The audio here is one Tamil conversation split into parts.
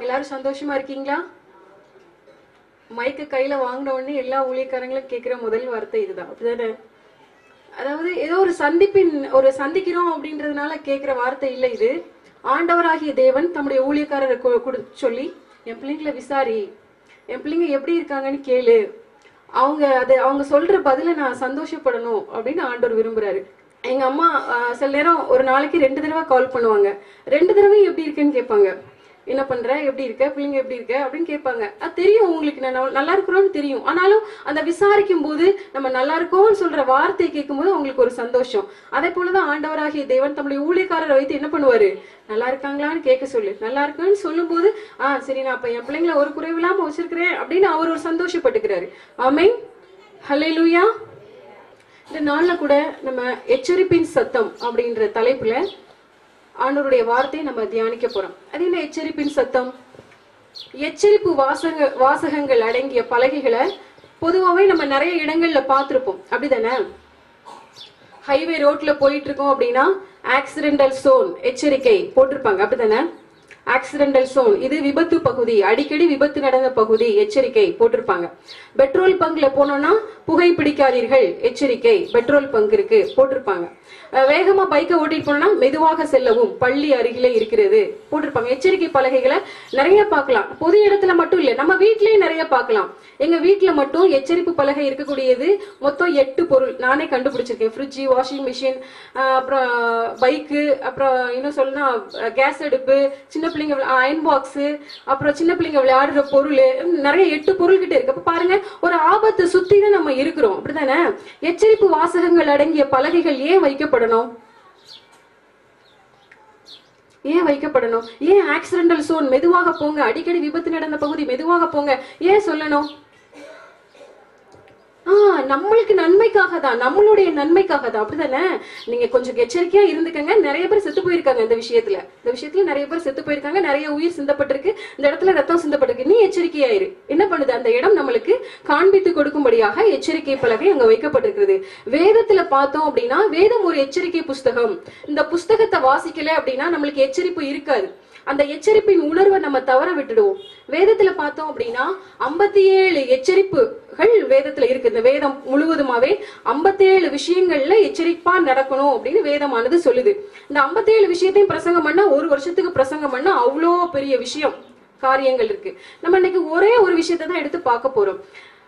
எல்லாரும் சந்தோஷமா இருக்கீங்களா மைக்க கையில வாங்கின உடனே எல்லா ஊழியக்காரங்களும் கேட்கிற முதல் வார்த்தை இதுதான் அப்படிதானே அதாவது ஏதோ ஒரு சந்திப்பின் ஒரு சந்திக்கிறோம் அப்படின்றதுனால கேட்கிற வார்த்தை இல்லை இது ஆண்டவராகிய தேவன் தம்முடைய ஊழியக்காரரை கு- குடு- சொல்லி என் பிள்ளைங்களை விசாரி என் பிள்ளைங்க எப்படி இருக்காங்கன்னு கேளு அவங்க அது அவங்க சொல்ற பதில நான் சந்தோஷப்படணும் அப்படின்னு ஆண்டவர் விரும்புறாரு எங்க அம்மா ஆஹ், சில நேரம் ஒரு நாளைக்கு ரெண்டு தடவை கால் பண்ணுவாங்க ரெண்டு தடவை எப்படி இருக்குன்னு கேட்பாங்க என்ன பண்ற எப்படி இருக்க பிள்ளைங்க எப்படி இருக்க அப்படின்னு கேட்பாங்க அது தெரியும் உங்களுக்கு நான் நல்- நல்லா இருக்கிறோம்னு தெரியும் ஆனாலும் அந்த விசாரிக்கும் போது நம்ம நல்லா இருக்கோம்னு சொல்ற வார்த்தையை கேட்கும்போது அவங்களுக்கு ஒரு சந்தோஷம் அதே போலதான் ஆண்டவராகிய தேவன் தம்முடைய ஊழியக்காரரை வைத்து என்ன பண்ணுவாரு நல்லா இருக்காங்களான்னு கேட்க சொல்லு நல்லா இருக்கான்னு சொல்லும்போது ஆ சரி நான் அப்ப என் பிள்ளைங்களை ஒரு குறைவில்லாம வச்சிருக்கிறேன் அப்படின்னு அவர் ஒரு சந்தோஷப்பட்டுக்கிறாரு ஆமென் ஹalleluya இந்த நாள்ல கூட நம்ம எச்சரிப்பின் சத்தம் அப்படின்ற தலைப்புல ஆண்டவருடைய வார்த்தையை நம்ம தியானிக்க போறோம் அது என்ன எச்சரிப்பின் சத்தம் எச்சரிப்பு வாசக வாசகங்கள் அடங்கிய பலகைகளை பொதுவாவே நம்ம நிறைய இடங்கள்ல பார்த்திருப்போம் அப்படிதானே ஹைவே ரோட்ல போயிட்டு இருக்கோம் அப்படின்னா ஆக்சிடென்டல் சோன் எச்சரிக்கை போட்டிருப்பாங்க அப்படிதானே ஆக்சிடென்டல் சோன் இது விபத்து பகுதி அடிக்கடி விபத்து நடந்த பகுதி எச்சரிக்கை போட்டிருப்பாங்க பெட்ரோல் பங்க்ல போனோம்னா புகை பிடிக்காதீர்கள் எச்சரிக்கை பெட்ரோல் பங்க் இருக்கு போட்டிருப்பாங்க அஹ் வேகமா பைக்கை ஓட்டிட்டு போனோம்னா மெதுவாக செல்லவும் பள்ளி அருகிலே இருக்கிறது போட்டிருப்பாங்க எச்சரிக்கை பலகைகளை நிறைய பார்க்கலாம் பொது இடத்துல மட்டும் இல்ல நம்ம வீட்லயே நிறைய பார்க்கலாம் எங்க வீட்ல மட்டும் எச்சரிப்பு பலகை இருக்கக்கூடியது மொத்தம் எட்டு பொருள் நானே கண்டுபிடிச்சிருக்கேன் ஃப்ரிட்ஜ் வாஷிங் மிஷின் அப்புறம் பைக்கு அப்புறம் இன்னும் சொல்லணும்னா கேஸ் அடுப்பு சின்ன பிள்ளைங்க அயன் பாக்ஸ் அப்புறம் சின்ன பிள்ளைங்க விளையாடுற பொருள் நிறைய எட்டு பொருள் கிட்ட இருக்கு அப்ப பாருங்க ஒரு ஆபத்து சுத்தி தான் நம்ம இருக்கிறோம் அப்படிதானே எச்சரிப்பு வாசகங்கள் அடங்கிய பலகைகள் ஏன் வைக்கப்படணும் ஏன் வைக்கப்படணும் ஏன் ஆக்சிடென்டல் சோன் மெதுவாக போங்க அடிக்கடி விபத்து நடந்த பகுதி மெதுவாக போங்க ஏன் சொல்லணும் ஆ நம்மளுக்கு நன்மைக்காக தான் நம்மளுடைய நன்மைக்காக தான் அப்படிதானே நீங்க கொஞ்சம் எச்சரிக்கையா இருந்துக்கங்க நிறைய பேர் செத்து போயிருக்காங்க இந்த விஷயத்துல இந்த விஷயத்துல நிறைய பேர் செத்து போயிருக்காங்க நிறைய உயிர் சிந்தப்பட்டிருக்கு இந்த இடத்துல ரத்தம் சிந்தப்பட்டிருக்கு நீ எச்சரிக்கையாயிரு என்ன பண்ணுது அந்த இடம் நம்மளுக்கு காண்பித்து கொடுக்கும்படியாக எச்சரிக்கை பலகை அங்க வைக்கப்பட்டிருக்கிறது வேதத்துல பார்த்தோம் அப்படின்னா வேதம் ஒரு எச்சரிக்கை புஸ்தகம் இந்த புஸ்தகத்தை வாசிக்கல அப்படின்னா நம்மளுக்கு எச்சரிப்பு இருக்காது அந்த எச்சரிப்பின் உணர்வை நம்ம தவற விட்டுடுவோம் வேதத்துல பார்த்தோம் அப்படின்னா ஐம்பத்தி ஏழு எச்சரிப்புகள் வேதத்துல இருக்கு இந்த வேதம் முழுவதுமாவே ஐம்பத்தி ஏழு விஷயங்கள்ல எச்சரிப்பா நடக்கணும் அப்படின்னு வேதமானது சொல்லுது இந்த ஐம்பத்தி ஏழு விஷயத்தையும் பிரசங்கம் பண்ணா ஒரு வருஷத்துக்கு பிரசங்கம் பண்ணா அவ்வளோ பெரிய விஷயம் காரியங்கள் இருக்கு நம்ம இன்னைக்கு ஒரே ஒரு விஷயத்தை தான் எடுத்து பார்க்க போறோம்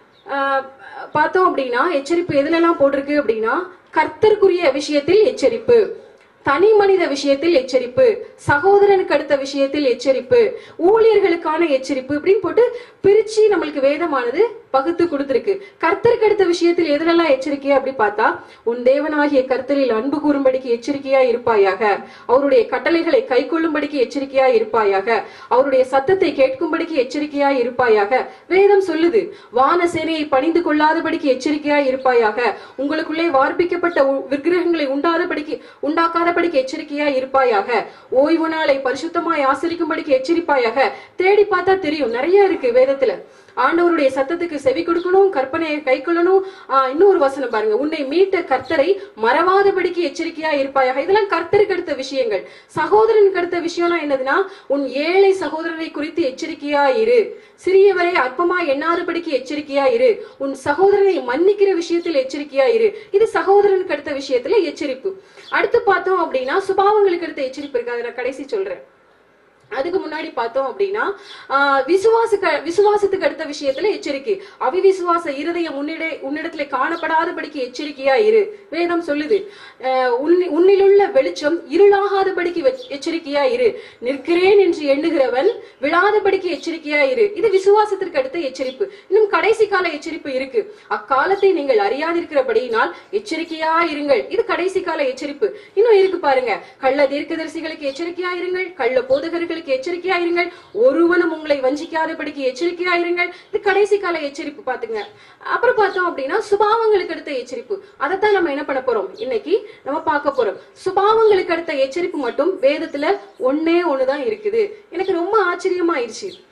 ஆஹ் பார்த்தோம் அப்படின்னா எச்சரிப்பு எதுலெல்லாம் போட்டிருக்கு அப்படின்னா கர்த்தருக்குரிய விஷயத்தில் எச்சரிப்பு தனி மனித விஷயத்தில் எச்சரிப்பு சகோதரனுக்கு அடுத்த விஷயத்தில் எச்சரிப்பு ஊழியர்களுக்கான எச்சரிப்பு இப்படின்னு போட்டு பிரிச்சு நம்மளுக்கு வேதமானது பகுத்து கொடுத்திருக்கு கர்த்தருக்கு அடுத்த விஷயத்தில் எதுலெல்லாம் எச்சரிக்கையா அப்படி பார்த்தா உன் தேவனாகிய கர்த்தரில் அன்பு கூறும்படிக்கு எச்சரிக்கையா இருப்பாயாக அவருடைய கட்டளைகளை கை கொள்ளும்படிக்கு எச்சரிக்கையா இருப்பாயாக அவருடைய சத்தத்தை கேட்கும்படிக்கு எச்சரிக்கையா இருப்பாயாக வேதம் சொல்லுது வான சேனையை பணிந்து கொள்ளாதபடிக்கு எச்சரிக்கையா இருப்பாயாக உங்களுக்குள்ளே வார்ப்பிக்கப்பட்ட உ- விக்கிரகங்களை உண்டாதபடிக்கு உண்டாக்காதபடிக்கு எச்சரிக்கையா இருப்பாயாக ஓய்வு நாளை பரிசுத்தமாய் ஆசரிக்கும்படிக்கு எச்சரிப்பாயாக தேடி பார்த்தா தெரியும் நிறைய இருக்கு வேதத்துல ஆண்டவருடைய சத்தத்துக்கு செவி கொடுக்கணும் கற்பனையை கை கொள்ளணும் ஆஹ் இன்னொரு வசனம் பாருங்க உன்னை மீட்ட கர்த்தரை மறவாதபடிக்கு எச்சரிக்கையா இருப்பாயாக இதெல்லாம் கர்த்தருக்கு அடுத்த விஷயங்கள் சகோதரனுக்கு அடுத்த விஷயம்னா என்னதுன்னா உன் ஏழை சகோதரரை குறித்து எச்சரிக்கையா இரு சிறியவரை அற்பமா எண்ணாதபடிக்கு எச்சரிக்கையா இரு உன் சகோதரனை மன்னிக்கிற விஷயத்தில் எச்சரிக்கையா இரு இது சகோதரனுக்கு அடுத்த விஷயத்துல எச்சரிப்பு அடுத்து பார்த்தோம் அப்படின்னா சுபாவங்களுக்கு அடுத்த எச்சரிப்பு இருக்கு அதை நான் கடைசி சொல்றேன் அதுக்கு முன்னாடி பார்த்தோம் அப்படின்னா ஆஹ் விசுவாச விசுவாசத்துக்கு அடுத்த விஷயத்துல எச்சரிக்கை அவிவிசுவாச இருதயம் உன்னிட உன்னிடத்துல காணப்படாதபடிக்கு எச்சரிக்கையா இரு வேதம் சொல்லுது ஆஹ் உன்னி- உன்னிலுள்ள வெளிச்சம் இருளாகாதபடிக்கு வெச்- எச்சரிக்கையா இரு நிற்கிறேன் என்று எண்ணுகிறவன் விழாதபடிக்கு எச்சரிக்கையா இரு இது விசுவாசத்திற்கு அடுத்த எச்சரிப்பு இன்னும் கடைசி கால எச்சரிப்பு இருக்கு அக்காலத்தை நீங்கள் அறியாதிருக்கிறபடியினால் எச்சரிக்கையா இருங்கள் இது கடைசி கால எச்சரிப்பு இன்னும் இருக்கு பாருங்க கள்ள தீர்க்கதரிசிகளுக்கு எச்சரிக்கையா இருங்கள் கள்ள போதகர்களுக்கு எச்சரிக்கையா இருங்கள் ஒருவனும் உங்களை வஞ்சிக்காதபடிக்கு எச்சரிக்கையா இருங்கள் இது கடைசி கால எச்சரிப்பு பாத்துங்க அப்புறம் பார்த்தோம் அப்படின்னா சுபாவங்களுக்கு அடுத்த எச்சரிப்பு அதைத்தான் நம்ம என்ன பண்ண போறோம் இன்னைக்கு நம்ம பார்க்க போறோம் சுபாவங்களுக்கு அடுத்த எச்சரிப்பு மட்டும் வேதத்துல ஒன்னே ஒண்ணுதான் இருக்குது எனக்கு ரொம்ப ஆச்சரியமா ஆயிடுச்சு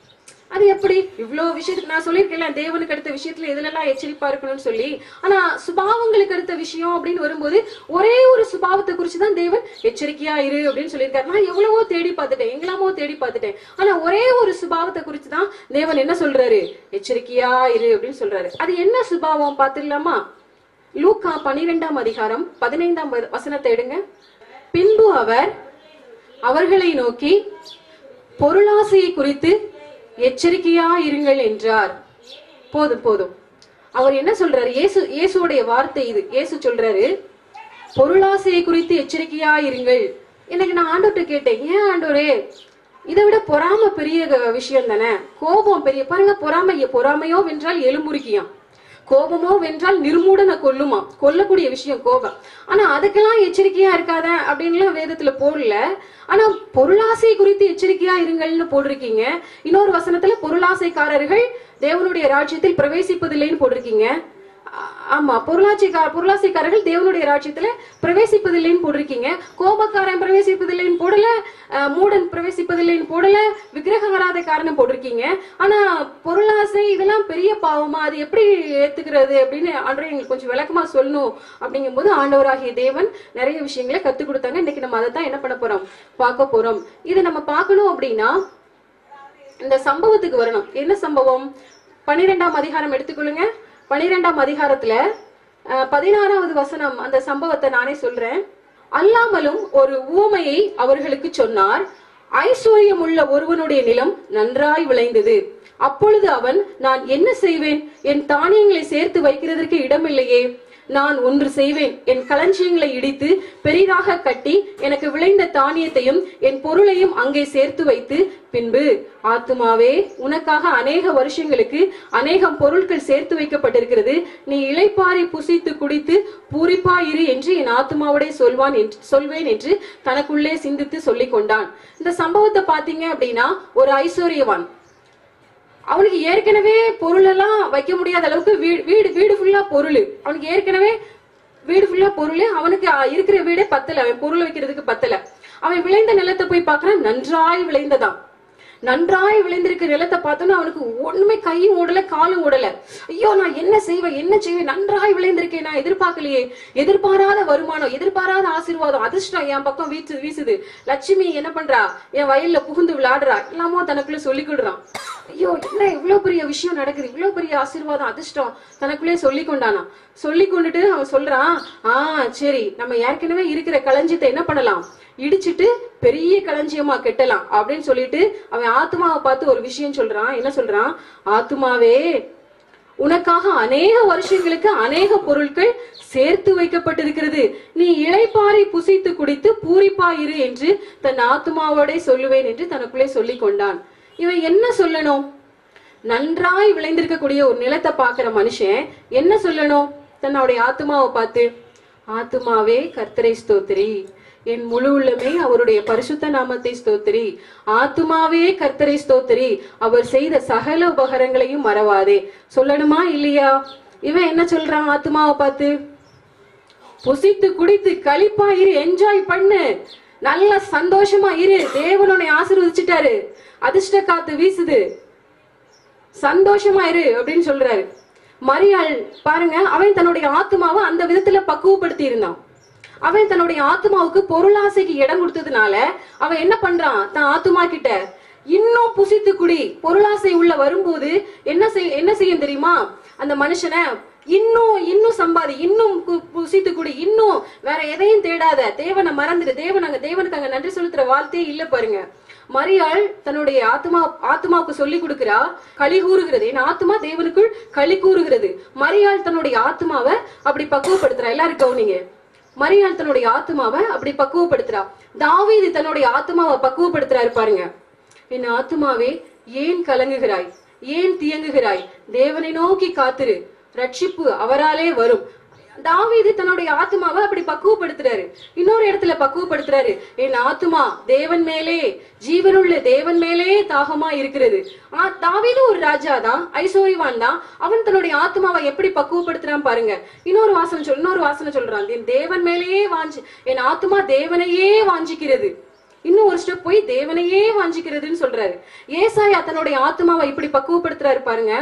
அது எப்படி இவ்வளவு விஷயத்துக்கு நான் சொல்லியிருக்கேன்ல தேவனுக்கு அடுத்த விஷயத்துல எதுலெல்லாம் எச்சரிப்பா இருக்கணும்னு சொல்லி ஆனா சுபாவங்களுக்கு அடுத்த விஷயம் அப்படின்னு வரும்போது ஒரே ஒரு சுபாவத்தை குறிச்சு தான் தேவன் எச்சரிக்கையா இரு அப்படின்னு சொல்லியிருக்காரு நான் எவ்வளவோ தேடி பார்த்துட்டேன் எங்கெல்லாமோ தேடி பார்த்துட்டேன் ஆனா ஒரே ஒரு சுபாவத்தை குறிச்சு தான் தேவன் என்ன சொல்றாரு எச்சரிக்கையா இரு அப்படின்னு சொல்றாரு அது என்ன சுபாவம் பார்த்துடலாமா லூக்கா பனிரெண்டாம் அதிகாரம் பதினைந்தாம் வ- வசனத்தை எடுங்க பின்பு அவர் அவர்களை நோக்கி பொருளாசையை குறித்து எச்சரிக்கையா இருங்கள் என்றார் போதும் போதும் அவர் என்ன சொல்றாரு இயேசு இயேசுடைய வார்த்தை இது இயேசு சொல்றாரு பொருளாசையை குறித்து எச்சரிக்கையா இருங்கள் எனக்கு நான் ஆண்டவர்கிட்ட கேட்டேன் ஏன் ஆண்டவரே இதை விட பொறாமை பெரிய க- விஷயம் தானே கோபம் பெரிய பாருங்க பொறாமை பொறாமையோ வென்றால் எலும்புருக்கியாம் கோபமோ வென்றால் நிர்மூடனை கொல்லுமா கொல்லக்கூடிய விஷயம் கோபம் ஆனா அதுக்கெல்லாம் எச்சரிக்கையா இருக்காத அப்படின்லாம் வேதத்துல போடல ஆனா பொருளாசை குறித்து எச்சரிக்கையா இருங்கள்னு போட்டிருக்கீங்க இன்னொரு வசனத்துல பொருளாசைக்காரர்கள் தேவனுடைய ராஜ்யத்தில் பிரவேசிப்பதில்லைன்னு போட்டிருக்கீங்க ஆ- ஆமா பொருளாட்சிக்கார பொருளாசைக்காரர்கள் தேவனுடைய ராஜ்யத்துல பிரவேசிப்பதில்லைன்னு போட்டிருக்கீங்க கோபக்காரன் பிரவேசிப்பதில்லைன்னு போடல அஹ், மூடன் பிரவேசிப்பதில்லைன்னு போடல விக்கிரக ஆராதக்காரன் போட்டிருக்கீங்க ஆனா பொருளாசை இதெல்லாம் பெரிய பாவமா அது எப்படி ஏத்துக்கிறது அப்படின்னு ஆண்டவர் எங்களுக்கு கொஞ்சம் விளக்கமா சொல்லணும் அப்படிங்கும்போது ஆண்டவராகிய தேவன் நிறைய விஷயங்களை கத்து கொடுத்தாங்க இன்னைக்கு நம்ம அதை தான் என்ன பண்ண போறோம் பார்க்க போறோம் இதை நம்ம பார்க்கணும் அப்படின்னா இந்த சம்பவத்துக்கு வரணும் என்ன சம்பவம் பனிரெண்டாம் அதிகாரம் எடுத்துக்கொள்ளுங்க பனிரெண்டாம் அதிகாரத்துல அஹ், பதினாறாவது வசனம் அந்த சம்பவத்தை நானே சொல்றேன் அல்லாமலும் ஒரு ஊமையை அவர்களுக்கு சொன்னார் ஐஸ்வர்யம் உள்ள ஒருவனுடைய நிலம் நன்றாய் விளைந்தது அப்பொழுது அவன் நான் என்ன செய்வேன் என் தானியங்களை சேர்த்து வைக்கிறதற்கு இடமில்லையே நான் ஒன்று செய்வேன் என் களஞ்சியங்களை இடித்து பெரிதாக கட்டி எனக்கு விளைந்த தானியத்தையும் என் பொருளையும் அங்கே சேர்த்து வைத்து பின்பு ஆத்துமாவே உனக்காக அநேக வருஷங்களுக்கு அநேகம் பொருட்கள் சேர்த்து வைக்கப்பட்டிருக்கிறது நீ இளைப்பாறை புசித்து குடித்து பூரிப்பாயிரு என்று என் ஆத்துமாவோடே சொல்வான் என்று சொல்வேன் என்று தனக்குள்ளே சிந்தித்து சொல்லிக் கொண்டான் இந்த சம்பவத்தை பாத்தீங்க அப்படின்னா ஒரு ஐஸ்வர்யவான் அவனுக்கு ஏற்கனவே பொருள் எல்லாம் வைக்க முடியாத அளவுக்கு வீடு வீடு வீடு ஃபுல்லா பொருள் அவனுக்கு ஏற்கனவே வீடு ஃபுல்லா பொருள் அவனுக்கு அ, இருக்கிற வீடே பத்தல அவன் பொருள் வைக்கிறதுக்கு பத்தல அவன் விளைந்த நிலத்தை போய் பார்க்கறான் நன்றாய் விளைந்ததாம் நன்றாய் விளைந்திருக்க நிலத்தை பார்த்தோன்னா அவனுக்கு ஒண்ணுமே கையும் ஓடல காலும் ஓடல ஐயோ நான் என்ன செய்வேன் என்ன செய்வேன் நன்றாய் விளைந்திருக்கேன் நான் எதிர்பார்க்கலையே எதிர்பாராத வருமானம் எதிர்பாராத ஆசீர்வாதம் அதிர்ஷ்டம் என் பக்கம் வீச்சு வீசுது லட்சுமி என்ன பண்றா என் வயல்ல புகுந்து விளையாடுறா எல்லாமோ தனக்குள்ள சொல்லி கொடுறான் ஐயோ என்ன இவ்வளவு பெரிய விஷயம் நடக்குது இவ்வளவு பெரிய ஆசீர்வாதம் அதிர்ஷ்டம் தனக்குள்ளே சொல்லி கொண்டானா சொல்லி கொண்டுட்டு அவன் சொல்றான் ஆ சரி நம்ம ஏற்கனவே இருக்கிற களஞ்சியத்தை என்ன பண்ணலாம் இடிச்சிட்டு பெரிய களஞ்சியமா கெட்டலாம் அப்படின்னு சொல்லிட்டு அவன் ஆத்மாவை பார்த்து ஒரு விஷயம் சொல்றான் என்ன சொல்றான் ஆத்மாவே உனக்காக அநேக வருஷங்களுக்கு அநேக பொருட்கள் சேர்த்து வைக்கப்பட்டிருக்கிறது நீ இளைப்பாறை புசித்து குடித்து பூரிப்பாயிரு என்று தன் ஆத்மாவோடே சொல்லுவேன் என்று தனக்குள்ளே சொல்லிக் கொண்டான் இவன் என்ன சொல்லணும் நன்றாய் விளைந்திருக்கக்கூடிய ஒரு நிலத்தை பார்க்கிற மனுஷன் என்ன சொல்லணும் தன்னுடைய ஆத்மாவை பார்த்து ஆத்மாவே கர்த்தரை ஸ்தோத்திரி என் முழு உள்ளமே அவருடைய பரிசுத்த நாமத்தை ஸ்தோத்திரி ஆத்துமாவே கர்த்தரை ஸ்தோத்திரி அவர் செய்த சகல உபகரங்களையும் மறவாதே சொல்லணுமா இல்லையா இவன் என்ன சொல்றான் ஆத்மாவை பார்த்து புசித்து குடித்து களிப்பா இரு என்ஜாய் பண்ணு நல்ல சந்தோஷமா இரு தேவன் உன்னை ஆசீர்வதிச்சிட்டாரு அதிர்ஷ்ட காத்து வீசுது சந்தோஷமா இரு அப்படின்னு சொல்றாரு மரியாள் பாருங்க அவன் தன்னுடைய ஆத்மாவை அந்த விதத்துல பக்குவப்படுத்தி இருந்தான் அவன் தன்னுடைய ஆத்மாவுக்கு பொருளாசைக்கு இடம் கொடுத்ததுனால அவன் என்ன பண்றான் தன் ஆத்மா கிட்ட இன்னும் புசித்து குடி பொருளாசை உள்ள வரும்போது என்ன செய் என்ன செய்யும் தெரியுமா அந்த மனுஷனை இன்னும் இன்னும் சம்பாதி இன்னும் கு- புசித்து குடி இன்னும் வேற எதையும் தேடாத தேவனை மறந்துடு தேவன் அங்க தேவனுக்கு அங்க நன்றி செலுத்துற வார்த்தையே இல்ல பாருங்க மரியாள் தன்னுடைய ஆத்மா ஆத்மாவுக்கு சொல்லி கொடுக்கிறா களி கூறுகிறது என் ஆத்மா தேவனுக்குள் களி கூறுகிறது மரியாள் தன்னுடைய ஆத்மாவை அப்படி பக்குவப்படுத்துறா எல்லாரும் கவனிங்க மரியாள் தன்னுடைய ஆத்மாவை அப்படி பக்குவப்படுத்துறா தாவீது தன்னுடைய ஆத்மாவை பக்குவப்படுத்துறாரு பாருங்க என் ஆத்மாவே ஏன் கலங்குகிறாய் ஏன் தியங்குகிறாய் தேவனை நோக்கி காத்திரு ரட்சிப்பு அவராலே வரும் தாவீது தன்னுடைய ஆத்மாவை அப்படி பக்குவப்படுத்துறாரு இன்னொரு இடத்துல பக்குவப்படுத்துறாரு என் ஆத்மா தேவன் மேலே ஜீவனுள்ள தேவன் மேலே தாகமா இருக்கிறது ஆ, தாவீது ஒரு ராஜா தான் ஐசோரிவான் தான் அவன் தன்னுடைய ஆத்மாவை எப்படி பக்குவப்படுத்துறான் பாருங்க இன்னொரு வாசனை சொல் இன்னொரு வாசனை சொல்றான் என் தேவன் மேலேயே வாஞ்சி என் ஆத்மா தேவனையே வாஞ்சிக்கிறது இன்னும் ஒரு ஸ்டெப் போய் தேவனையே வாஞ்சிக்கிறதுன்னு சொல்றாரு ஏசாயா தன்னுடைய ஆத்மாவை இப்படி பக்குவப்படுத்துறாரு பாருங்க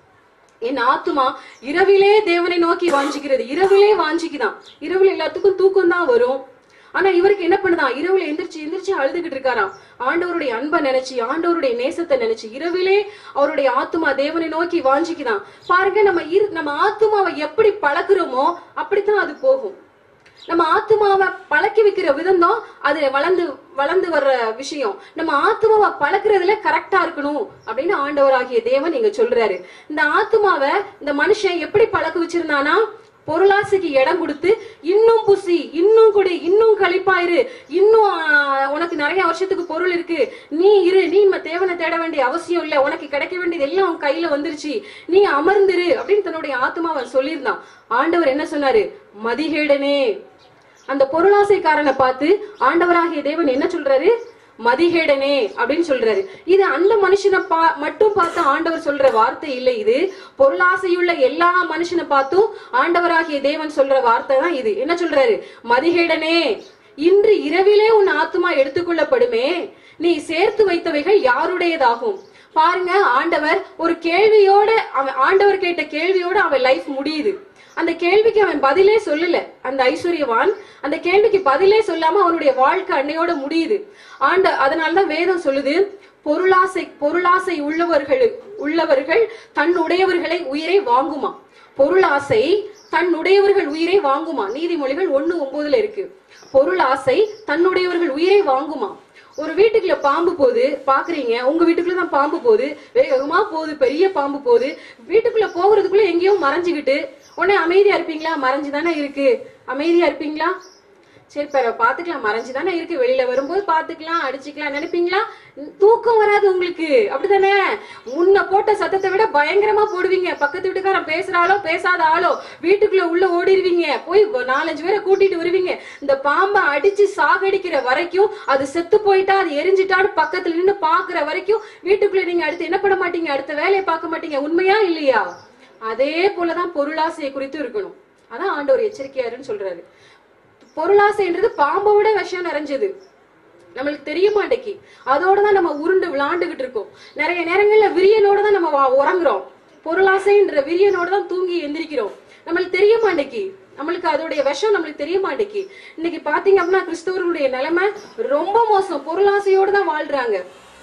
என் ஆத்துமா இரவிலே தேவனை நோக்கி வாஞ்சிக்கிறது இரவிலே வாஞ்சிக்குதான் இரவுல எல்லாத்துக்கும் தூக்கம் தான் வரும் ஆனா இவருக்கு என்ன பண்ணுதான் இரவுல எந்திரிச்சு எந்திரிச்சு அழுதுகிட்டு இருக்காராம் ஆண்டவருடைய அன்பை நினைச்சு ஆண்டவருடைய நேசத்தை நினைச்சு இரவிலே அவருடைய ஆத்துமா தேவனை நோக்கி வாஞ்சிக்குதான் பாருங்க நம்ம இரு நம்ம ஆத்துமாவை எப்படி பழக்குறோமோ அப்படித்தான் அது போகும் நம்ம ஆத்துமாவை பழக்கி வைக்கிற விதம் தான் அது வளர்ந்து வளர்ந்து வர்ற விஷயம் நம்ம ஆத்துமாவை பழக்கிறதுல கரெக்டா இருக்கணும் அப்படின்னு ஆண்டவராகிய தேவன் இங்க சொல்றாரு இந்த ஆத்துமாவை இந்த மனுஷன் எப்படி பழக்க வச்சிருந்தானா பொருளாசைக்கு இடம் கொடுத்து இன்னும் புசி இன்னும் குடி இன்னும் கழிப்பாயிரு இன்னும் ஆஹ், உனக்கு நிறைய வருஷத்துக்கு பொருள் இருக்கு நீ இரு நீ நம்ம தேவனை தேட வேண்டிய அவசியம் இல்ல உனக்கு கிடைக்க வேண்டியது எல்லாம் உன் கையில வந்துருச்சு நீ அமர்ந்திரு அப்படின்னு தன்னுடைய ஆத்மாவை சொல்லியிருந்தான் ஆண்டவர் என்ன சொன்னாரு மதிகேடனே அந்த பொருளாசைக்காரனை பார்த்து ஆண்டவராகிய தேவன் என்ன சொல்றாரு மதிகேடனே அப்படின்னு சொல்றாரு இது அந்த மனுஷனை பா மட்டும் பார்த்து ஆண்டவர் சொல்ற வார்த்தை இல்லை இது பொருளாசையுள்ள எல்லா மனுஷனை பார்த்தும் ஆண்டவராகிய தேவன் சொல்ற வார்த்தை தான் இது என்ன சொல்றாரு மதிகேடனே இன்று இரவிலே உன் ஆத்துமா எடுத்துக்கொள்ளப்படுமே நீ சேர்த்து வைத்தவைகள் யாருடையதாகும் பாருங்க ஆண்டவர் ஒரு கேள்வியோட அவன் ஆண்டவர் கேட்ட கேள்வியோட அவன் லைஃப் முடியுது அந்த கேள்விக்கு அவன் பதிலே சொல்லல அந்த ஐஸ்வர்யவான் அந்த கேள்விக்கு பதிலே சொல்லாம அவனுடைய வாழ்க்கை அன்னையோட முடியுது ஆண்ட அதனாலதான் வேதம் சொல்லுது பொருளாசை பொருளாசை உள்ளவர்கள் உள்ளவர்கள் தன்னுடையவர்களை உயிரை வாங்குமா பொருளாசை தன்னுடையவர்கள் உயிரை வாங்குமா நீதிமொழிகள் ஒண்ணு ஒன்பதுல இருக்கு பொருளாசை தன்னுடையவர்கள் உயிரை வாங்குமா ஒரு வீட்டுக்குள்ள பாம்பு போகுது பாக்குறீங்க உங்க வீட்டுக்குள்ள தான் பாம்பு போகுது வேகமா போகுது பெரிய பாம்பு போகுது வீட்டுக்குள்ள போகிறதுக்குள்ள எங்கேயோ மறைஞ்சுக்கிட்டு உடனே அமைதியா இருப்பீங்களா மறைஞ்சுதானே இருக்கு அமைதியா இருப்பீங்களா சரி பர பாத்துக்கலாம் மறைஞ்சுதானே இருக்கு வெளியில வரும்போது பாத்துக்கலாம் அடிச்சுக்கலாம் நினைப்பீங்களா தூக்கம் வராது உங்களுக்கு அப்படிதானே முன்ன போட்ட சத்தத்தை விட பயங்கரமா போடுவீங்க பக்கத்து வீட்டுக்காரன் பேசுற ஆளோ பேசாத ஆளோ வீட்டுக்குள்ள உள்ள ஓடிடுவீங்க போய் ஒரு நாலஞ்சு பேரை கூட்டிட்டு வருவீங்க இந்த பாம்பை அடிச்சு சாகடிக்கிற வரைக்கும் அது செத்து போயிட்டா அது எரிஞ்சிட்டான்னு பக்கத்துல நின்னு பாக்குற வரைக்கும் வீட்டுக்குள்ள நீங்க அடுத்து என்ன பண்ண மாட்டீங்க அடுத்த வேலையை பார்க்க மாட்டீங்க உண்மையா இல்லையா அதே போலதான் பொருளாசையை குறித்து இருக்கணும் அதான் ஆண்டவர் எச்சரிக்கையாருன்னு சொல்றாரு பொருளாசைன்றது பாம்பை விட விஷம் நிறைஞ்சது நம்மளுக்கு தெரிய மாட்டேக்கி அதோட தான் நம்ம உருண்டு விளாண்டுகிட்டு இருக்கோம் நிறைய நேரங்கள்ல விரியனோட தான் நம்ம வா- உறங்குறோம் பொருளாசைன்ற விரியனோட தான் தூங்கி எந்திரிக்கிறோம் நம்மளுக்கு தெரிய மாட்டேக்கி நம்மளுக்கு அதோடைய விஷம் நம்மளுக்கு தெரிய மாட்டேக்கி இன்னைக்கு பாத்தீங்க அப்படின்னா கிறிஸ்தவர்களுடைய நிலைமை ரொம்ப மோசம் பொருளாசையோட தான் வாழ்றாங்க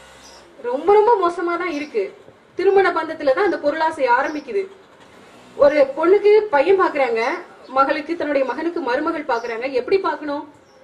ரொம்ப ரொம்ப மோசமா தான் இருக்கு திருமண பந்தத்துல தான் அந்த பொருளாசை ஆரம்பிக்குது ஒரு பொண்ணுக்கு பையன் பாக்குறாங்க மகளுக்கு தன்னுடைய மகனுக்கு மருமகள் பாக்குறாங்க எப்படி பார்க்கணும்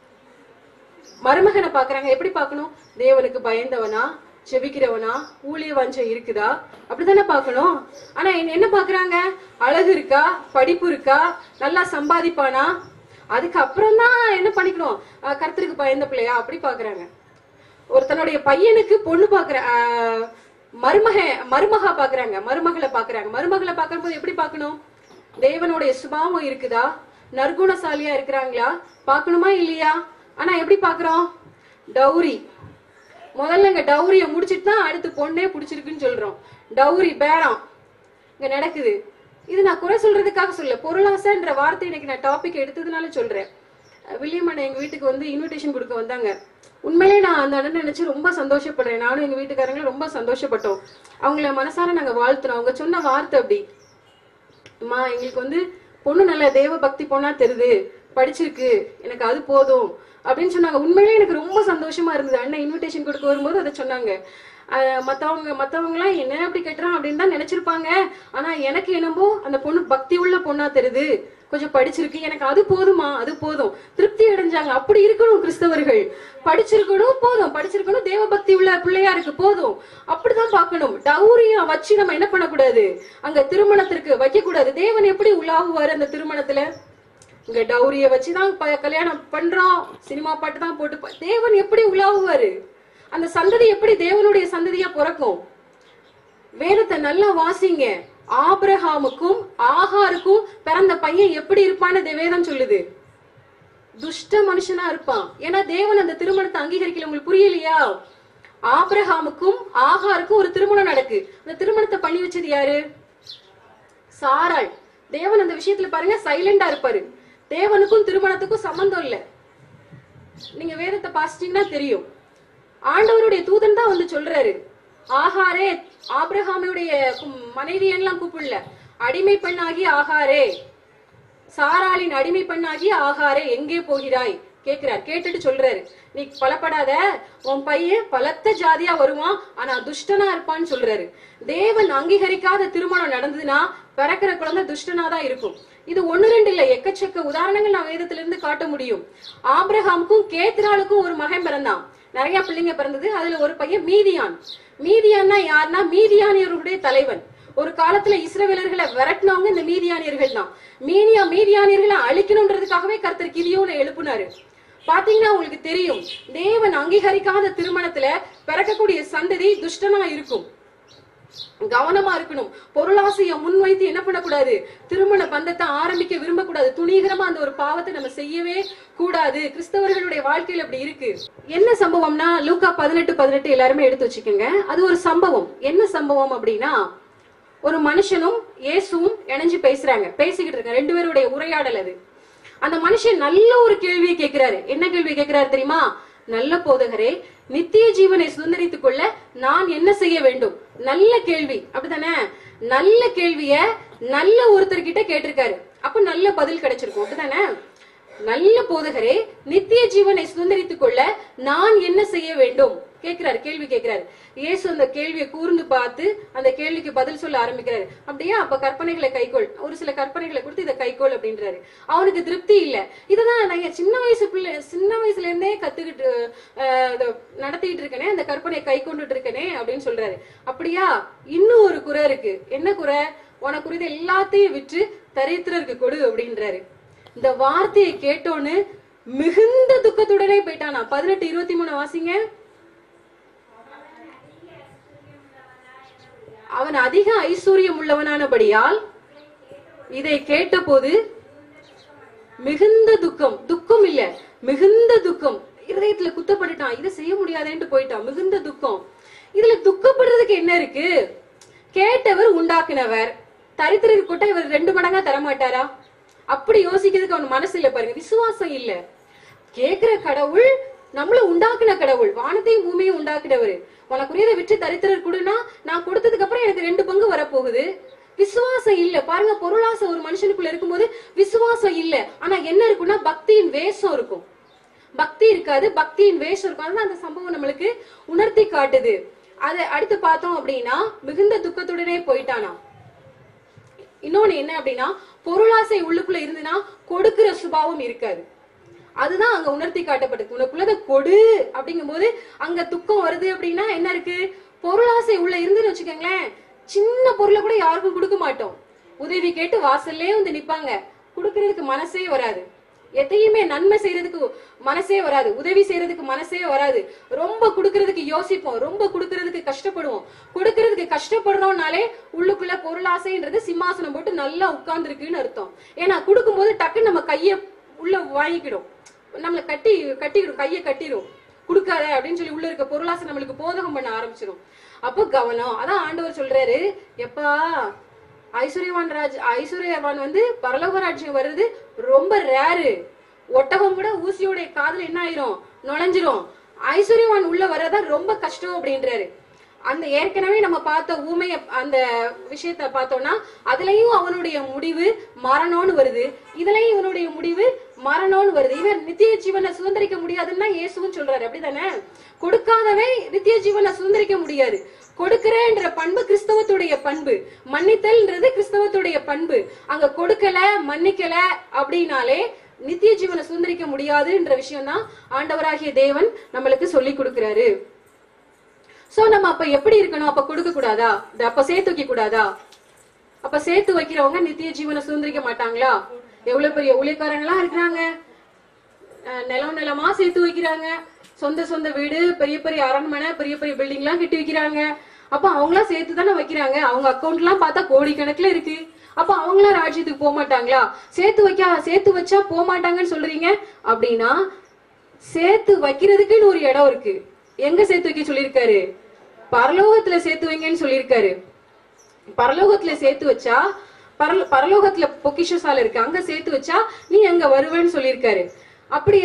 மருமகனை பாக்குறாங்க எப்படி பார்க்கணும் தேவனுக்கு பயந்தவனா செபிக்கிறவனா ஊழிய வஞ்சம் இருக்குதா அப்படித்தானே பார்க்கணும் ஆனா என்ன- என்ன பாக்குறாங்க அழகு இருக்கா படிப்பு இருக்கா நல்லா சம்பாதிப்பானா அதுக்கு அப்புறம் தான் என்ன பண்ணிக்கணும் அஹ் கர்த்தருக்கு பயந்த பிள்ளையா அப்படி பாக்குறாங்க ஒருத்தனுடைய பையனுக்கு பொண்ணு பாக்குற ஆஹ், மருமக மருமகா பாக்குறாங்க மருமகளை பாக்குறாங்க மருமகளை பார்க்கும்போது எப்படி பார்க்கணும் தேவனுடைய சுபாவம் இருக்குதா நற்குணசாலியா இருக்கிறாங்களா பார்க்கணுமா இல்லையா ஆனா எப்படி பாக்குறோம் டௌரி முதல்ல இங்க டௌரிய முடிச்சிட்டு தான் அடுத்து பொண்ணே பிடிச்சிருக்குன்னு சொல்றோம் டௌரி பேரம் இங்க நடக்குது இது நான் குறை சொல்றதுக்காக சொல்ல பொருளாசைன்ற வார்த்தை இன்னைக்கு நான் டாபிக் எடுத்ததுனால சொல்றேன் அஹ் வில்லியம் அண்ணன் எங்க வீட்டுக்கு வந்து இன்விடேஷன் கொடுக்க வந்தாங்க உண்மையிலே நான் அந்த அண்ணன் நினைச்சு ரொம்ப சந்தோஷப்படுறேன் நானும் எங்க வீட்டுக்காரங்களும் ரொம்ப சந்தோஷப்பட்டோம் அவங்கள மனசார நாங்க வாழ்த்துனோம் அவங்க சொன்ன வார்த்தை அப்படி அம்மா எங்களுக்கு வந்து பொண்ணு நல்ல தேவ பக்தி பொண்ணா தெரியுது படிச்சிருக்கு எனக்கு அது போதும் அப்படின்னு சொன்னாங்க உண்மையிலேயே எனக்கு ரொம்ப சந்தோஷமா இருந்தது அண்ணன் இன்விடேஷன் கொடுக்க வரும்போது அதை சொன்னாங்க அஹ் மத்தவங்க மத்தவங்க எல்லாம் என்ன அப்படி கட்டுறான் அப்படின்னு தான் நினைச்சிருப்பாங்க ஆனா எனக்கு என்னமோ அந்த பொண்ணு பக்தி உள்ள பொண்ணா தெரியுது கொஞ்சம் படிச்சிருக்கு எனக்கு அது போதுமா அது போதும் திருப்தி அடைஞ்சாங்க அப்படி இருக்கணும் கிறிஸ்தவர்கள் படிச்சிருக்கணும் போதும் படிச்சிருக்கணும் தேவ பக்தி உள்ள பிள்ளையா இருக்கு போதும் அப்படிதான் பார்க்கணும் டௌரியா வச்சு நம்ம என்ன பண்ணக்கூடாது அங்க திருமணத்திற்கு வைக்க கூடாது தேவன் எப்படி உலாவுவாரு அந்த திருமணத்துல இங்க டௌரிய வச்சுதான் ப- கல்யாணம் பண்றோம் சினிமா பாட்டு தான் போட்டு ப- தேவன் எப்படி உலாவுவாரு அந்த சந்ததி எப்படி தேவனுடைய சந்ததியா பிறக்கும் வேதத்தை நல்லா வாசிங்க ஆபிரகாமுக்கும் ஆகாருக்கும் பிறந்த பையன் எப்படி இருப்பான்னு இந்த வேதம் சொல்லுது துஷ்ட மனுஷனா இருப்பான் ஏன்னா தேவன் அந்த திருமணத்தை அங்கீகரிக்கல உங்களுக்கு புரியலையா ஆபிரகாமுக்கும் ஆகாருக்கும் ஒரு திருமணம் நடக்கு அந்த திருமணத்தை பண்ணி வச்சது யாரு சாராள் தேவன் அந்த விஷயத்துல பாருங்க சைலண்டா இருப்பாரு தேவனுக்கும் திருமணத்துக்கும் சம்பந்தம் இல்ல நீங்க வேதத்தை பாசிட்டீங்கன்னா தெரியும் ஆண்டவருடைய தூதன் தான் வந்து சொல்றாரு ஆகாரே ஆபிரகாமுடைய மனைவி எல்லாம் கூப்பிடல அடிமை பெண்ணாகி ஆகாரே சாராளின் அடிமை பெண்ணாகி ஆகாரே எங்கே போகிறாய் கேக்குறார் கேட்டுட்டு சொல்றாரு நீ பலப்படாத உன் பையன் பலத்த ஜாதியா வருவான் ஆனா துஷ்டனா இருப்பான்னு சொல்றாரு தேவன் அங்கீகரிக்காத திருமணம் நடந்ததுன்னா பிறக்கிற குழந்தை துஷ்டனா தான் இருக்கும் இது ஒண்ணு ரெண்டு இல்ல எக்கச்சக்க உதாரணங்கள் நான் வேதத்துல இருந்து காட்ட முடியும் ஆபிரகாமுக்கும் கேத்ராளுக்கும் ஒரு மகன் பிறந்தான் நிறைய பிள்ளைங்க பிறந்தது அதுல ஒரு பையன் மீதியான் மீதியான்னா யாருன்னா மீதியானியர்களுடைய தலைவன் ஒரு காலத்துல இஸ்ரவேலர்களை விரட்டினவங்க இந்த மீதியானியர்கள் தான் மீதியா மீதியானியர்களை அழிக்கணும்ன்றதுக்காகவே கர்த்தர் கிதியோனை எழுப்புனாரு பாத்தீங்கன்னா உங்களுக்கு தெரியும் தேவன் அங்கீகரிக்காத திருமணத்துல பிறக்கக்கூடிய சந்ததி துஷ்டனா இருக்கும் கவனமா இருக்கணும் பொருளாசைய முன்வைத்து என்ன பண்ணக்கூடாது திருமண பந்தத்தை ஆரம்பிக்க விரும்பக்கூடாது துணிகரமா அந்த ஒரு பாவத்தை நம்ம செய்யவே கூடாது கிறிஸ்தவர்களுடைய வாழ்க்கையில அப்படி இருக்கு என்ன சம்பவம்னா லூக்கா பதினெட்டு பதினெட்டு எல்லாருமே எடுத்து வச்சுக்கோங்க அது ஒரு சம்பவம் என்ன சம்பவம் அப்படின்னா ஒரு மனுஷனும் இயேசுவும் இணைஞ்சு பேசுறாங்க பேசிக்கிட்டு இருக்காங்க ரெண்டு பேருடைய உரையாடல் அது அந்த மனுஷன் நல்ல ஒரு கேள்வியை கேட்கிறாரு என்ன கேள்வி கேட்கிறாரு தெரியுமா நல்ல போதகரே நித்திய ஜீவனை சுதந்திரித்துக் கொள்ள நான் என்ன செய்ய வேண்டும் நல்ல கேள்வி அப்படிதானே நல்ல கேள்விய நல்ல ஒருத்தர் கிட்ட கேட்டிருக்காரு அப்ப நல்ல பதில் கிடைச்சிருக்கும் அப்படிதானே நல்ல போதகரே நித்திய ஜீவனை சுதந்திரித்துக் கொள்ள நான் என்ன செய்ய வேண்டும் கேக்குறாரு கேள்வி கேக்குறாரு இயேசு அந்த கேள்வியை கூர்ந்து பார்த்து அந்த கேள்விக்கு பதில் சொல்ல ஆரம்பிக்கிறாரு அப்படியே அப்ப கற்பனைகளை கைக்கோள் ஒரு சில கற்பனைகளை கொடுத்து இதை கைக்கோள் அப்படின்றாரு அவனுக்கு திருப்தி இல்ல இதுதான் நான் என் சின்ன வயசு பிள்ளை சின்ன வயசுல இருந்தே கத்துக்கிட்டு அஹ், இத நடத்திட்டு இருக்கனே அந்த கற்பனையை கை கொண்டுட்டு இருக்கனே அப்படின்னு சொல்றாரு அப்படியா இன்னும் ஒரு குறை இருக்கு என்ன குறை உனக்கு இது எல்லாத்தையும் விற்று தரித்திரருக்கு கொடு அப்படின்றாரு இந்த வார்த்தையை கேட்டோன்னு மிகுந்த துக்கத்துடனே போயிட்டானா பதினெட்டு இருபத்தி மூணு வாசிங்க அவன் அதிக ஐஸ்வர்யம் உள்ளவனானபடியால் இதை கேட்டபோது மிகுந்த துக்கம் துக்கம் இல்ல மிகுந்த துக்கம் இருதயத்துல குத்தப்பட்டுட்டான் இதை செய்ய முடியாதேன்ட்டு போயிட்டான் மிகுந்த துக்கம் இதுல துக்கப்படுறதுக்கு என்ன இருக்கு கேட்டவர் உண்டாக்குனவர் தரித்திரர் கொட்ட இவர் ரெண்டு மடங்கா தரமாட்டாரா அப்படி யோசிக்கிறதுக்கு அவன் மனசு இல்ல பாருங்க விசுவாசம் இல்ல கேக்குற கடவுள் நம்மள உண்டாக்குன கடவுள் வானத்தையும் பூமியையும் உண்டாக்குனவர் உனக்குரியதை விற்று தரித்திரர் கொடுனா நான் கொடுத்ததுக்கு அப்புறம் எனக்கு ரெண்டு பங்கு வரப்போகுது விசுவாசம் இல்ல பாருங்க பொருளாசை ஒரு மனுஷனுக்குள்ள இருக்கும்போது விசுவாசம் இல்ல ஆனா என்ன இருக்கும்னா பக்தியின் வேஷம் இருக்கும் பக்தி இருக்காது பக்தியின் வேஷம் இருக்கும் அதுதான் அந்த சம்பவம் நம்மளுக்கு உணர்த்தி காட்டுது அதை அடுத்து பார்த்தோம் அப்படின்னா மிகுந்த துக்கத்துடனே போயிட்டானா இன்னொன்னு என்ன அப்படின்னா பொருளாசை உள்ளுக்குள்ள இருந்துன்னா கொடுக்கிற சுபாவம் இருக்காது அதுதான் அங்க உணர்த்தி காட்டப்படுது உனக்குள்ளத கொடு அப்படிங்கும்போது அங்க துக்கம் வருது அப்படின்னா என்ன இருக்கு பொருளாசை உள்ள இருந்துன்னு வச்சுக்கோங்களேன் சின்ன பொருளை கூட யாருக்கும் கொடுக்க மாட்டோம் உதவி கேட்டு வாசல்லே வந்து நிப்பாங்க கொடுக்கறதுக்கு மனசே வராது எதையுமே நன்மை செய்யறதுக்கு மனசே வராது உதவி செய்யறதுக்கு மனசே வராது ரொம்ப கொடுக்கறதுக்கு யோசிப்போம் ரொம்ப கொடுக்கறதுக்கு கஷ்டப்படுவோம் கொடுக்கறதுக்கு கஷ்டப்படுறோம்னாலே உள்ளுக்குள்ள பொருளாசைன்றது சிம்மாசனம் போட்டு நல்லா உட்கார்ந்துருக்குன்னு அர்த்தம் ஏன்னா கொடுக்கும்போது டக்குன்னு நம்ம கைய உள்ள வாங்கிக்கிடும் நம்மள கட்டி கட்டிடும் கைய கட்டிடும் கொடுக்காத அப்படின்னு சொல்லி உள்ள இருக்க பொருளாசை நம்மளுக்கு போதகம் பண்ண ஆரம்பிச்சிடும் அப்போ கவனம் அதான் ஆண்டவர் சொல்றாரு எப்பா ஐஸ்வர்யவான் ராஜ் ஐஸ்வர்யவான் வந்து பரலோக ராஜ்யம் வர்றது ரொம்ப ரேரு ஒட்டகம் கூட ஊசியோடைய காதுல என்ன ஆயிரும் நுழைஞ்சிரும் ஐஸ்வர்யவான் உள்ள வர்றதா ரொம்ப கஷ்டம் அப்படின்றாரு அந்த ஏற்கனவே நம்ம பார்த்த ஊமைய அந்த விஷயத்த பார்த்தோம்னா அதுலயும் அவனுடைய முடிவு மரணம்னு வருது இதுலயும் இவனுடைய முடிவு மரணம்னு வருது இவன் நித்திய ஜீவனை சுதந்திரிக்க முடியாதுன்னா இயேசுவும் சொல்றாரு அப்படிதானே கொடுக்காதவே நித்திய ஜீவனை சுதந்திரிக்க முடியாது கொடுக்கிறேன்ற பண்பு கிறிஸ்தவத்துடைய பண்பு மன்னித்தல்ன்றது கிறிஸ்தவத்துடைய பண்பு அங்க கொடுக்கல மன்னிக்கல அப்படின்னாலே நித்திய ஜீவனை சுதந்திரிக்க முடியாதுன்ற விஷயம் தான் ஆண்டவராகிய தேவன் நம்மளுக்கு சொல்லி கொடுக்கிறாரு சோ நம்ம அப்ப எப்படி இருக்கணும் அப்ப கொடுக்க கூடாதா இந்த அப்ப சேர்த்து வைக்க கூடாதா அப்ப சேர்த்து வைக்கிறவங்க நித்திய ஜீவனை சுதந்திரிக்க மாட்டாங்களா எவ்வளவு பெரிய ஊழியக்காரங்களா இருக்கிறாங்க அஹ் நிலம் நிலமா சேர்த்து வைக்கிறாங்க சொந்த சொந்த வீடு பெரிய பெரிய அரண்மனை பெரிய பெரிய பில்டிங் எல்லாம் கட்டி வைக்கிறாங்க அப்ப அவங்களாம் சேர்த்து தானே வைக்கிறாங்க அவங்க அக்கௌண்ட் எல்லாம் பார்த்தா கோடிக்கணக்குல இருக்கு அப்ப அவங்களாம் ராஜ்யத்துக்கு போக மாட்டாங்களா சேர்த்து வைக்க சேர்த்து வச்சா போக மாட்டாங்கன்னு சொல்றீங்க அப்படின்னா சேர்த்து வைக்கிறதுக்குன்னு ஒரு இடம் இருக்கு எங்க சேர்த்து வைக்க சொல்லியிருக்காரு பரலோகத்துல சேர்த்து வைங்கன்னு சொல்லியிருக்காரு பரலோகத்துல சேர்த்து வச்சா பரல பரலோகத்துல பொக்கிஷசால இருக்கு அங்க சேர்த்து வச்சா நீ அங்க வருவேன்னு சொல்லியிருக்காரு அப்படியா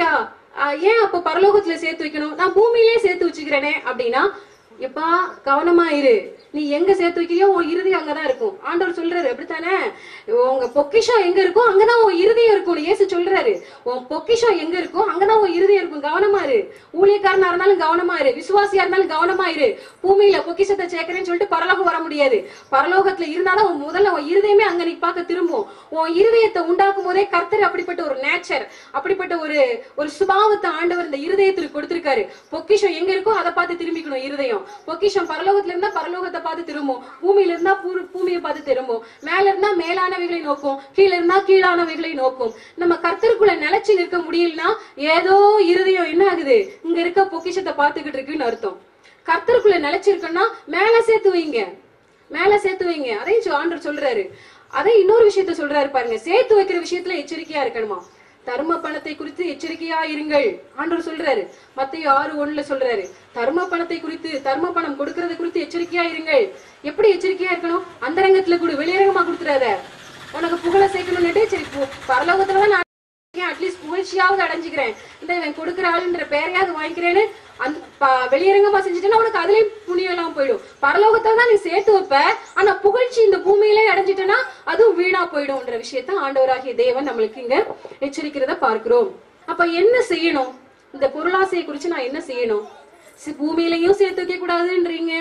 ஆஹ் ஏன் அப்ப பரலோகத்துல சேர்த்து வைக்கணும் நான் பூமியிலே சேர்த்து வச்சுக்கிறேனே அப்படின்னா எப்பா கவனமா இரு நீ எங்க சேர்த்து வைக்கிறியோ உன் இறுதி அங்கதான் இருக்கும் ஆண்டவர் சொல்றாரு அப்படித்தானே உங்க பொக்கிஷம் எங்க இருக்கோ அங்கதான் உன் இறுதியம் இருக்கும் இயேசு சொல்றாரு உன் பொக்கிஷம் எங்க இருக்கோ அங்கதான் உன் இறுதியம் இருக்கும் கவனமா இரு ஊழியக்காரனா இருந்தாலும் கவனமா இரு விசுவாசியா இருந்தாலும் கவனமா இரு பூமியில பொக்கிஷத்தை சேர்க்கிறேன்னு சொல்லிட்டு பரலோகம் வர முடியாது பரலோகத்துல இருந்தாலும் உன் முதல்ல உன் இருதயமே அங்க நீ பார்க்க திரும்பும் உன் இருதயத்தை உண்டாக்கும் போதே கர்த்தர் அப்படிப்பட்ட ஒரு நேச்சர் அப்படிப்பட்ட ஒரு ஒரு சுபாவத்தை ஆண்டவர் இந்த இருதயத்தில் கொடுத்திருக்காரு பொக்கிஷம் எங்க இருக்கோ அதை பார்த்து திரும்பிக்கணும் இருதயம் பொக்கிஷம் பரலோகத்துல இருந்தா பரலோகத்தை பார்த்து திரும்பும் பூமியில இருந்தா பூ- பூமியை பார்த்து திரும்பும் மேல இருந்தா மேலானவைகளை நோக்கும் கீழ இருந்தா கீழானவைகளை நோக்கும் நம்ம கர்த்தருக்குள்ள நிலைச்சு நிற்க முடியலன்னா ஏதோ இருதயம் என்ன ஆகுது இங்க இருக்க பொக்கிஷத்தை பார்த்துக்கிட்டு இருக்குன்னு அர்த்தம் கர்த்தருக்குள்ள நிலைச்சிருக்கோம்னா மேல சேர்த்து வைங்க மேல சேர்த்து வைங்க அதையும் சொ- ஆண்டவர் சொல்றாரு அதே இன்னொரு விஷயத்த சொல்றாரு பாருங்க சேர்த்து வைக்கிற விஷயத்துல எச்சரிக்கையா இருக்கணுமா தர்ம பணத்தை குறித்து எச்சரிக்கையா இருங்கள் ஆண்டவர் சொல்றாரு மத்திய ஆறு ஒண்ணுல சொல்றாரு தர்ம பணத்தை குறித்து தர்ம பணம் கொடுக்கறது குறித்து எச்சரிக்கையா இருங்கள் எப்படி எச்சரிக்கையா இருக்கணும் அந்தரங்கத்துல கொடு வெளியரங்கமா கொடுத்துறாத உனக்கு புகழ சேர்க்கணும்னுட்டு சரி பு- பரலோகத்துலதான் நான் அட்லீஸ்ட் புகழ்ச்சியாவது அடைஞ்சுக்கிறேன் இந்த இவன் கொடுக்குற ஆளுன்ற பேரையாவது வாங்கிக்கிறேன்னு அந்த ப- வெளியரங்கமா செஞ்சுட்டேன்னா உனக்கு அதுலயும் புண்ணியம் எல்லாம் போயிடும் பரலோகத்தை தான் நீ சேர்த்து வைப்ப ஆனா புகழ்ச்சி இந்த பூமியிலே அடைஞ்சிட்டேன்னா அதுவும் வீணா போயிடும்ன்ற விஷயத்த ஆண்டவராகிய தேவன் நம்மளுக்கு இங்க எச்சரிக்கிறத பார்க்கிறோம் அப்ப என்ன செய்யணும் இந்த பொருளாசையை குறிச்சு நான் என்ன செய்யணும் சி- பூமியிலையும் சேர்த்து வைக்க கூடாதுன்றீங்க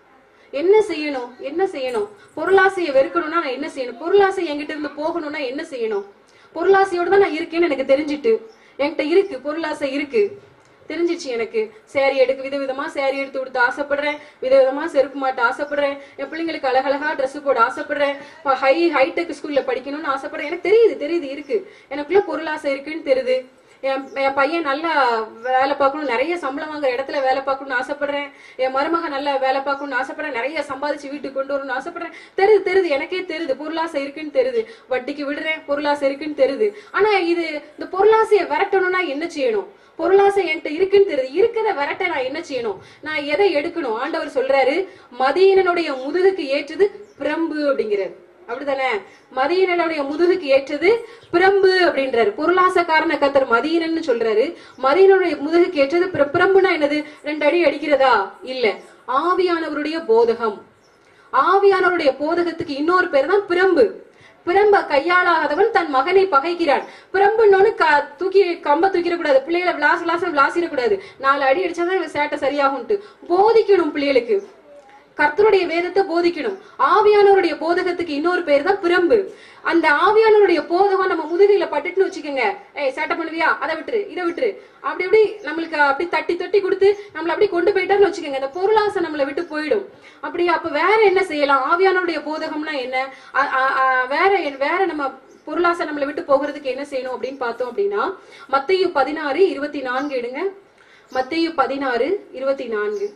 என்ன செய்யணும் என்ன செய்யணும் பொருளாசையை வெறுக்கணும்னா நான் என்ன செய்யணும் பொருளாசை என்கிட்ட இருந்து போகணும்னா என்ன செய்யணும் பொருளாசையோட தான் நான் இருக்கேன்னு எனக்கு தெரிஞ்சிட்டு என்கிட்ட இருக்கு பொருளாசை இருக்கு தெரிஞ்சிச்சு எனக்கு சேரீ எடுக்க விதவிதமா சேரீ எடுத்து கொடுத்து ஆசைப்படுறேன் விதவிதமா செருப்பு மாட்ட ஆசைப்படுறேன் என் பிள்ளைங்களுக்கு அழகழகா Dress போட ஆசைப்படுறேன் ஹை ஹைடெக் ஸ்கூல்ல படிக்கணும்னு ஆசைப்படுறேன் எனக்கு தெரியுது தெரியுது இருக்கு எனக்குள்ள பொருளாசை இருக்குன்னு தெரியுது என் என் பையன் நல்லா வேலை பார்க்கணும் நிறைய சம்பளம் வாங்குற இடத்துல வேலை பார்க்கணும்னு ஆசைப்படுறேன் என் மருமக நல்லா வேலை பார்க்கணும்னு ஆசைப்படுறேன் நிறைய சம்பாதிச்சு வீட்டுக்கு கொண்டு வரணும்னு ஆசைப்படுறேன் தெரியுது தெரியுது எனக்கே தெரியுது பொருளாசை இருக்குன்னு தெரியுது வட்டிக்கு விடுறேன் பொருளாசை இருக்குன்னு தெரியுது ஆனா இது இந்த பொருளாசையை விரட்டணும்னா என்ன செய்யணும் பொருளாசை என்கிட்ட இருக்குன்னு தெரியுது இருக்கிறத விரட்ட நான் என்ன செய்யணும் நான் எதை எடுக்கணும் ஆண்டவர் சொல்றாரு மதியனனுடைய முதுகுக்கு ஏற்றது பிரம்பு அப்படிங்கிறாரு அப்படிதானே மதியனனுடைய முதுகுக்கு ஏற்றது பிரம்பு அப்படின்றாரு பொருளாசக்காரன கத்தர் மதியனன்னு சொல்றாரு மதியனுடைய முதுகுக்கு ஏற்றது பிர- பிரம்புனா என்னது ரெண்டு அடி அடிக்கிறதா இல்ல ஆவியானவருடைய போதகம் ஆவியானவருடைய போதகத்துக்கு இன்னொரு பேர் தான் பிரம்பு பிரம்ப கையாளாதவன் தன் மகனை பகைக்கிறான் பிரம்புன்னு க தூக்கி கம்ப தூக்கிட கூடாது பிள்ளைகளை விளாச விளாச விளாசிடக்கூடாது நாலு அடி அடிச்சாதான் இவன் சேட்டை சரியாகும்ட்டு போதிக்கணும் பிள்ளைகளுக்கு கர்த்தருடைய வேதத்தை போதிக்கணும் ஆவியானவருடைய போதகத்துக்கு இன்னொரு பேர் தான் பிரம்பு அந்த ஆவியானவருடைய போதகம் நம்ம முதுகையில பட்டுட்டுன்னு வச்சுக்கோங்க ஏய் சேட்டை பண்ணுவியா அதை விட்டுரு இதை விட்டுரு அப்படி அப்படி நம்மளுக்கு அப்படி தட்டி தட்டி கொடுத்து நம்மள அப்படி கொண்டு போயிட்டாருன்னு வச்சுக்கோங்க அந்த பொருளாசை நம்மளை விட்டு போயிடும் அப்படி அப்ப வேற என்ன செய்யலாம் ஆவியானவருடைய போதகம்னா என்ன அ- அ- அ- வேற என்ன- வேற நம்ம பொருளாசை நம்மளை விட்டு போகிறதுக்கு என்ன செய்யணும் அப்படின்னு பார்த்தோம் அப்படின்னா மத்தையு பதினாறு இருபத்தி நான்கு எடுங்க மத்தையு பதினாறு இருபத்தி நான்கு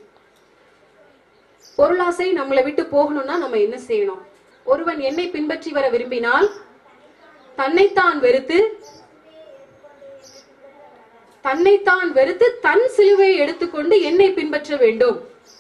பொருளாசை நம்மளை விட்டு போகணும்னா நம்ம என்ன செய்யணும் ஒருவன் என்னை பின்பற்றி வர விரும்பினால் தன்னைத்தான் வெறுத்து தன்னைத்தான் வெறுத்து தன் சிலுவையை எடுத்துக்கொண்டு என்னை பின்பற்ற வேண்டும்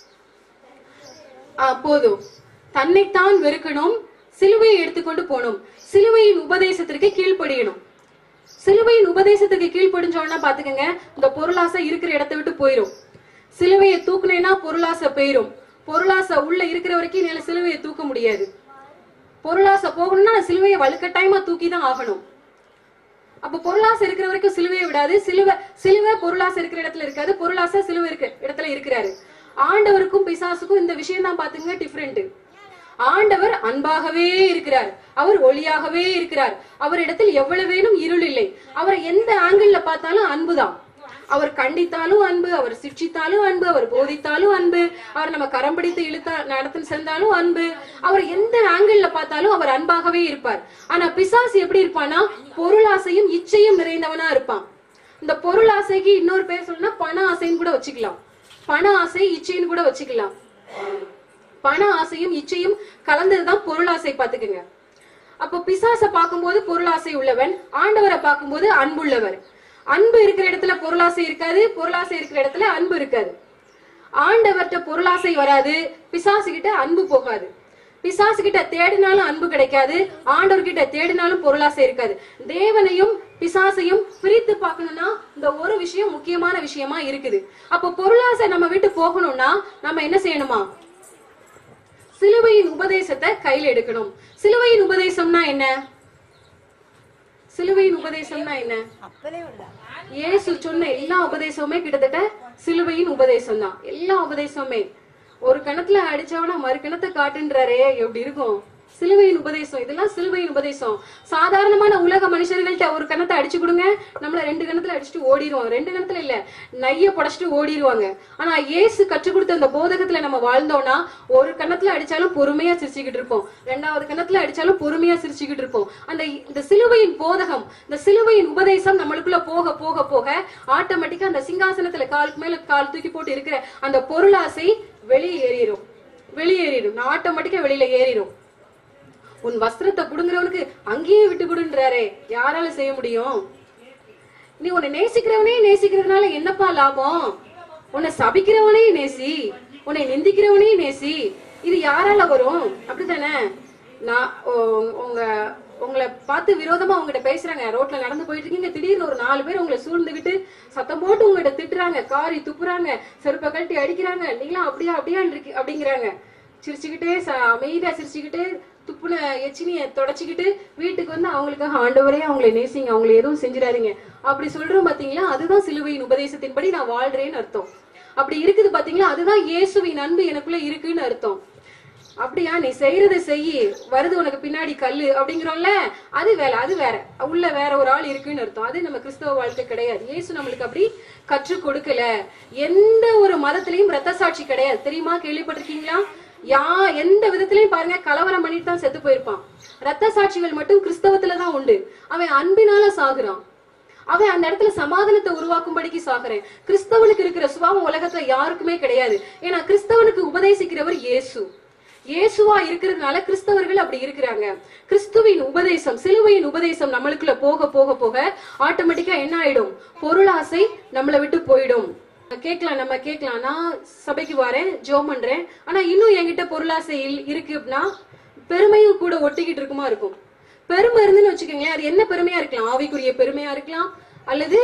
ஆ, போதும் தன்னைத்தான் வெறுக்கணும் சிலுவையை எடுத்துக்கொண்டு போகணும் சிலுவையின் உபதேசத்திற்கு கீழ்ப்படியணும் சிலுவையின் உபதேசத்துக்கு கீழ்ப்படிஞ்சோன்னா பாத்துக்கங்க இந்த பொருளாசை இருக்கிற இடத்தை விட்டு போயிரும் சிலுவையை தூக்குனேன்னா பொருளாசை போயிரும் பொருளாசை உள்ள இருக்கிற வரைக்கும் என்னால சிலுவையை தூக்க முடியாது பொருளாசை போகணும்னா நான் சிலுவையை வலுக்கட்டாயமா தூக்கி தான் ஆகணும் அப்ப பொருளாசை இருக்கிற வரைக்கும் சிலுவையை விடாது சிலுவை சிலுவை பொருளாசை இருக்கிற இடத்துல இருக்காது பொருளாசை சிலுவை இருக்கிற இடத்துல இருக்கிறாரு ஆண்டவருக்கும் பிசாசுக்கும் இந்த விஷயம் தான் பாத்துங்க டிஃப்ரெண்ட் ஆண்டவர் அன்பாகவே இருக்கிறார் அவர் ஒளியாகவே இருக்கிறார் அவரிடத்தில் எவ்வளவேனும் இருள் இல்லை அவரை எந்த ஆங்கிள் பார்த்தாலும் அன்புதான் அவர் கண்டித்தாலும் அன்பு அவர் சிக்ஷித்தாலும் அன்பு அவர் போதித்தாலும் அன்பு அவர் நம்ம கரம் பிடித்து இழுத்தா நடத்தி சென்றாலும் அன்பு அவர் எந்த ஆங்கிள் பார்த்தாலும் அவர் அன்பாகவே இருப்பார் ஆனா பிசாசு எப்படி இருப்பானா பொருளாசையும் இச்சையும் நிறைந்தவனா இருப்பான் இந்த பொருளாசைக்கு இன்னொரு பேர் சொல்லணும்னா பண ஆசைன்னு கூட வச்சுக்கலாம் பண ஆசை இச்சைன்னு கூட வச்சுக்கலாம் பண ஆசையும் இச்சையும் கலந்ததுதான் பொருளாசை பாத்துக்குங்க அப்ப பிசாசை பார்க்கும்போது பொருளாசை உள்ளவன் ஆண்டவரை பார்க்கும்போது அன்புள்ளவர் அன்பு இருக்கிற இடத்துல பொருளாசை இருக்காது பொருளாசை இருக்கிற இடத்துல அன்பு இருக்காது ஆண்டவர்கிட்ட பொருளாசை வராது பிசாசு கிட்ட அன்பு போகாது பிசாசு கிட்ட தேடினாலும் அன்பு கிடைக்காது ஆண்டவர் கிட்ட தேடினாலும் பொருளாசை இருக்காது தேவனையும் பிசாசையும் பிரித்து பார்க்கணும்னா இந்த ஒரு விஷயம் முக்கியமான விஷயமா இருக்குது அப்போ பொருளாசை நம்ம விட்டு போகணும்னா நம்ம என்ன செய்யணுமா சிலுவையின் உபதேசத்தை கையில எடுக்கணும் சிலுவையின் உபதேசம்னா என்ன சிலுவையின் உபதேசம்னா என்ன அப்பவே விடல இயேசு சொன்ன எல்லா உபதேசமுமே கிட்டத்தட்ட சிலுவையின் உபதேசம் தான் எல்லா உபதேசமுமே ஒரு கணத்துல அடிச்சவனா மறு கணத்தை காட்டுன்றாரே எப்படி இருக்கும் சிலுவையின் உபதேசம் இதெல்லாம் சிலுவையின் உபதேசம் சாதாரணமான உலக மனுஷர்கள்ட்ட ஒரு கணத்தை அடிச்சு கொடுங்க நம்மள ரெண்டு கணத்துல அடிச்சுட்டு ஓடிடுவோம் ரெண்டு கணத்துல இல்ல நைய புடைச்சிட்டு ஓடிடுவாங்க ஆனா இயேசு கற்றுக் கொடுத்த அந்த போதகத்துல நம்ம வாழ்ந்தோம்னா ஒரு கணத்துல அடிச்சாலும் பொறுமையா சிரிச்சுக்கிட்டு இருப்போம் ரெண்டாவது கணத்துல அடிச்சாலும் பொறுமையா சிரிச்சுக்கிட்டு இருப்போம் அந்த இந்த சிலுவையின் போதகம் இந்த சிலுவையின் உபதேசம் நம்மளுக்குள்ள போக போக போக ஆட்டோமேட்டிக்கா அந்த சிங்காசனத்துல காலுக்கு மேல கால் தூக்கி போட்டு இருக்கிற அந்த பொருளாசை வெளியே ஏறிடும் வெளியேறிடும் ஆட்டோமேட்டிக்கா வெளியில ஏறிடும் உன் வஸ்திரத்தை புடுங்குறவனுக்கு அங்கேயே விட்டு கொடுன்றாரே யாரால செய்ய முடியும் நீ உன்னை நேசிக்கிறவனே நேசிக்கிறதுனால என்னப்பா லாபம் உன்னை சபிக்கிறவனே நேசி உன்னை நிந்திக்கிறவனே நேசி இது யாரால வரும் அப்படித்தானே நான் உ- உங்க உங்களை பார்த்து விரோதமா உங்ககிட்ட பேசுறாங்க ரோட்ல நடந்து போயிட்டு இருக்கீங்க திடீர்னு ஒரு நாலு பேர் உங்களை சூழ்ந்துகிட்டு சத்தம் போட்டு உங்ககிட்ட திட்டுறாங்க காரி துப்புறாங்க செருப்பை கழட்டி அடிக்கிறாங்க நீங்களாம் அப்படியா அப்படியா இருக்கு அப்படிங்கிறாங்க சிரிச்சுக்கிட்டே ச- அமைதியா சிரிச்சுக்கிட்டே துப்புன எச்சினிய தொடச்சிக்கிட்டு வீட்டுக்கு வந்து அவங்களுக்காக ஆண்டவரே அவங்களை நேசிங்க அவங்களை எதுவும் செஞ்சிடாதீங்க அப்படி சொல்றோம் பாத்தீங்களா அதுதான் சிலுவையின் உபதேசத்தின்படி நான் வாழ்றேன்னு அர்த்தம் அப்படி இருக்குது பாத்தீங்களா அதுதான் இயேசுவின் அன்பு எனக்குள்ள இருக்குன்னு அர்த்தம் அப்படியா நீ செய்யறத செய்யி வருது உனக்கு பின்னாடி கல்லு அப்படிங்கிறோம்ல அது வேலை அது வேற உள்ள வேற ஒரு ஆள் இருக்குன்னு அர்த்தம் அது நம்ம கிறிஸ்தவ வாழ்க்கை கிடையாது இயேசு நம்மளுக்கு அப்படி கற்றுக் கொடுக்கல எந்த ஒரு மதத்திலையும் ரத்த சாட்சி கிடையாது தெரியுமா கேள்விப்பட்டிருக்கீங்களா யா எந்த விதத்திலையும் பாருங்க கலவரம் பண்ணிட்டு தான் செத்து போயிருப்பான் ரத்த சாட்சிகள் மட்டும் கிறிஸ்தவத்துல தான் உண்டு அவன் அன்பினால சாகுறான் அவன் அந்த இடத்துல சமாதானத்தை உருவாக்கும்படிக்கு சாகுறேன் கிறிஸ்தவனுக்கு இருக்கிற சுபாவம் உலகத்துல யாருக்குமே கிடையாது ஏன்னா கிறிஸ்தவனுக்கு உபதேசிக்கிறவர் இயேசு இயேசுவா இருக்கிறதுனால கிறிஸ்தவர்கள் அப்படி இருக்கிறாங்க கிறிஸ்துவின் உபதேசம் சிலுவையின் உபதேசம் நம்மளுக்குள்ள போக போக போக ஆட்டோமேட்டிக்கா என்ன ஆயிடும் பொருளாசை நம்மளை விட்டு போயிடும் கேட்கலாம் நம்ம கேட்கலாம் நான் சபைக்கு வரேன் ஜோம் பண்றேன் ஆனா இன்னும் என்கிட்ட பொருளாசை இல்- இருக்கு அப்படின்னா பெருமையும் கூட ஒட்டிக்கிட்டு இருக்குமா இருக்கும் பெருமை இருந்துன்னு வச்சுக்கோங்களேன் அது என்ன பெருமையா இருக்கலாம் ஆவிக்குரிய பெருமையா இருக்கலாம் அல்லது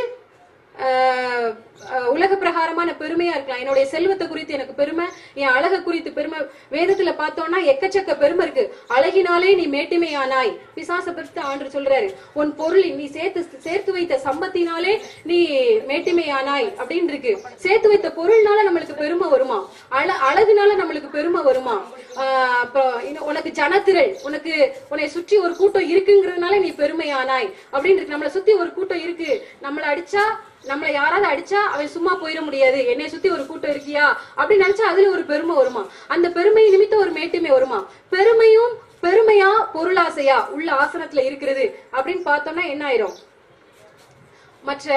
ஆஹ், ஆஹ், உலக பிரகாரமான பெருமையா இருக்கலாம் என்னுடைய செல்வத்தை குறித்து எனக்கு பெருமை என் அழக குறித்து பெருமை வேதத்துல பார்த்தோம்னா எக்கச்சக்க பெருமை இருக்கு அழகினாலே நீ மேட்டிமையானாய் பிசாச பரிசுத்த ஆண்டு சொல்றாரு உன் பொருள் நீ சேர்த்து சேர்த்து வைத்த சம்பத்தினாலே நீ மேட்டிமையானாய் அப்படின்னு இருக்கு சேர்த்து வைத்த பொருள்னால நம்மளுக்கு பெருமை வருமா அழ அழகுனால நம்மளுக்கு பெருமை வருமா ஆஹ் அப்புறம் இன்னும் உனக்கு ஜனத்திரள் உனக்கு உன்னை சுற்றி ஒரு கூட்டம் இருக்குங்கிறதுனால நீ பெருமையானாய் அப்படின்னு இருக்கு நம்மளை சுத்தி ஒரு கூட்டம் இருக்கு நம்மள அடிச்சா நம்மள யாராவது அடிச்சா அவன் சும்மா போயிட முடியாது என்னை சுத்தி ஒரு கூட்டம் இருக்கியா அப்படின்னு நினைச்சா அதுல ஒரு பெருமை வருமா அந்த பெருமை நிமித்தம் ஒரு மேட்டுமை வருமா பெருமையும் பெருமையா பொருளாசையா உள்ள ஆசனத்துல இருக்கிறது அப்படின்னு பார்த்தோம்னா என்ன ஆயிரும் மற்ற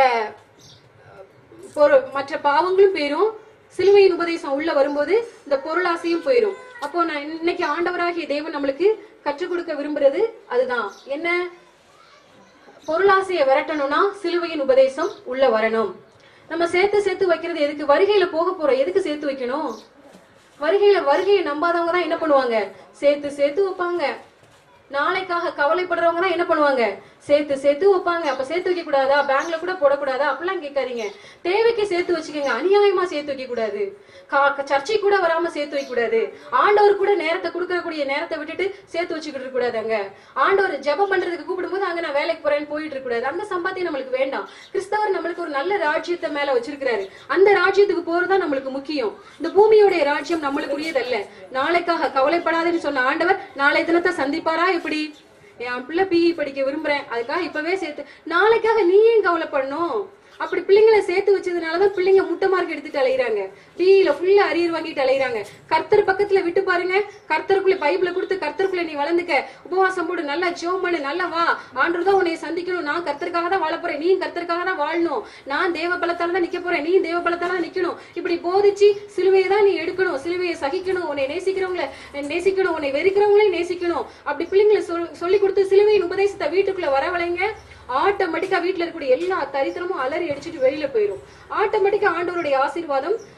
பொரு- மற்ற பாவங்களும் போயிரும் சிலுவையின் உபதேசம் உள்ள வரும்போது இந்த பொருளாசையும் போயிரும் அப்போ நான் இன்னைக்கு ஆண்டவராகிய தேவன் நம்மளுக்கு கற்றுக் கொடுக்க விரும்புறது அதுதான் என்ன பொருளாசையை விரட்டணும்னா சிலுவையின் உபதேசம் உள்ள வரணும் நம்ம சேர்த்து சேர்த்து வைக்கிறது எதுக்கு வருகையில போக போறோம் எதுக்கு சேர்த்து வைக்கணும் வருகையில வருகையை நம்பாதவங்க தான் என்ன பண்ணுவாங்க சேர்த்து சேர்த்து வைப்பாங்க நாளைக்காக கவலைப்படுறவங்க தான் என்ன பண்ணுவாங்க சேர்த்து சேர்த்து வைப்பாங்க அப்ப சேர்த்து வைக்க கூடாதா பேங்க்ல கூட போடக்கூடாதா அப்படிலாம் கேட்காதீங்க தேவைக்கு சேர்த்து வச்சுக்கோங்க அநியாயமா சேர்த்து வைக்க கூடாது கா- சர்ச்சை கூட வராம சேர்த்து வைக்க கூடாது ஆண்டவர் கூட நேரத்தை கொடுக்கக்கூடிய நேரத்தை விட்டுட்டு சேர்த்து வச்சுக்கிட்டு இருக்க கூடாது அங்க ஆண்டவர் ஜெபம் பண்றதுக்கு கூப்பிடும்போது அங்க நான் வேலைக்கு போறேன்னு போயிட்டு இருக்க கூடாது அந்த சம்பாத்தியம் நம்மளுக்கு வேண்டாம் கிறிஸ்தவர் நம்மளுக்கு ஒரு நல்ல ராஜ்யத்தை மேல வச்சிருக்கிறாரு அந்த ராஜ்யத்துக்கு போறதுதான் நம்மளுக்கு முக்கியம் இந்த பூமியோடைய ராஜ்யம் நம்மளுக்குரியதல்ல நாளைக்காக கவலைப்படாதுன்னு சொன்ன ஆண்டவர் நாளை தினத்தை சந்திப்பாரா எப்படி என் பிள்ளை பிஇ படிக்க விரும்புறேன் அதுக்காக இப்பவே சேர்த்து நாளைக்காக நீ ஏன் கவலைப்படணும் அப்படி பிள்ளைங்களை சேர்த்து வச்சதுனாலதான் பிள்ளைங்க முட்டை மார்க் எடுத்துட்டு அலையிறாங்க பிஇல ஃபுல்லா அரியர் வாங்கிட்டு அலையிறாங்க கர்த்தர் பக்கத்துல விட்டு பாருங்க கர்த்தருக்குள்ள பைபிள கொடுத்து கர்த்தருக்குள்ள நீ வளர்ந்துக்க உபவாசம் போடு நல்லா ஜோம் பண்ணு நல்லா வா ஆண்டு தான் உன்னை சந்திக்கணும் நான் கர்த்தருக்காக தான் வாழ போறேன் நீ கர்த்தருக்காக தான் வாழணும் நான் தேவ பலத்தால தான் நிக்க போறேன் நீ தேவ பலத்தால தான் நிக்கணும் இப்படி போதிச்சு சிலுவையை தான் நீ எடுக்கணும் சிலுவையை சகிக்கணும் உன்னை நேசிக்கிறவங்கள நேசிக்கணும் உன்னை வெறுக்கிறவங்களையும் நேசிக்கணும் அப்படி பிள்ளைங்களை சொல்- சொல்லி கொடுத்து சிலுவையின் உபதேசத்தை வீட்டுக்குள்ள வரவழைங்க ஆட்டோமேட்டிக்கா வீட்டுல இருக்கக்கூடிய எல்லா தரித்திரமும் அலறி அடிச்சுட்டு வெளியில போயிரும் ஆட்டோமேட்டிக்கா ஆண்டவருடைய ஆசீர்வாதம்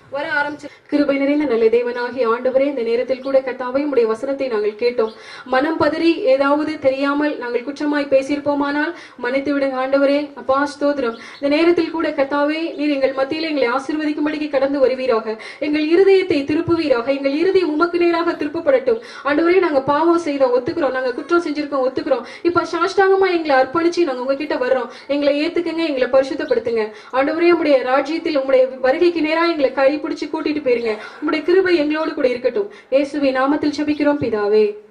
வர ஆரம்பிச்சு கிருபை நிறைந்த நல்ல தேவனாகிய ஆண்டவரே இந்த நேரத்தில் கூட கத்தாவை உடைய வசனத்தை நாங்கள் கேட்டோம் மனம் பதறி ஏதாவது தெரியாமல் நாங்கள் குற்றமாய் பேசியிருப்போமானால் மன்னித்து விடுங்க ஆண்டவரே அப்பா ஸ்தோத்திரம் இந்த நேரத்தில் கூட கத்தாவே நீர் எங்கள் மத்தியில் எங்களை ஆசீர்வதிக்கும்படிக்கு கடந்து வருவீராக எங்கள் இருதயத்தை திருப்புவீராக எங்கள் இருதயம் உமக்கு நேராக திருப்பப்படட்டும் ஆண்டவரே நாங்க பாவம் செய்தோம் ஒத்துக்கிறோம் நாங்க குற்றம் செஞ்சிருக்கோம் ஒத்துக்கிறோம் இப்ப சாஷ்டாங்கமா எங்களை அர்ப்பணிச்சு நாங்க உங்ககிட்ட வர்றோம் எங்களை ஏத்துக்கங்க எங்களை பரிசுத்தப்படுத்துங்க ஆண்டவரே உடைய ராஜ்யத்தில் உங்களுடைய வருகைக்கு நேரா எங்களை கை பிடிச்சு கூட்டிட்டு போயிருங்க உங்களுடைய கிருபை எங்களோடு கூட இருக்கட்டும் இயேசுவின் நாமத்தில் செபிக்கிறோம் பிதாவே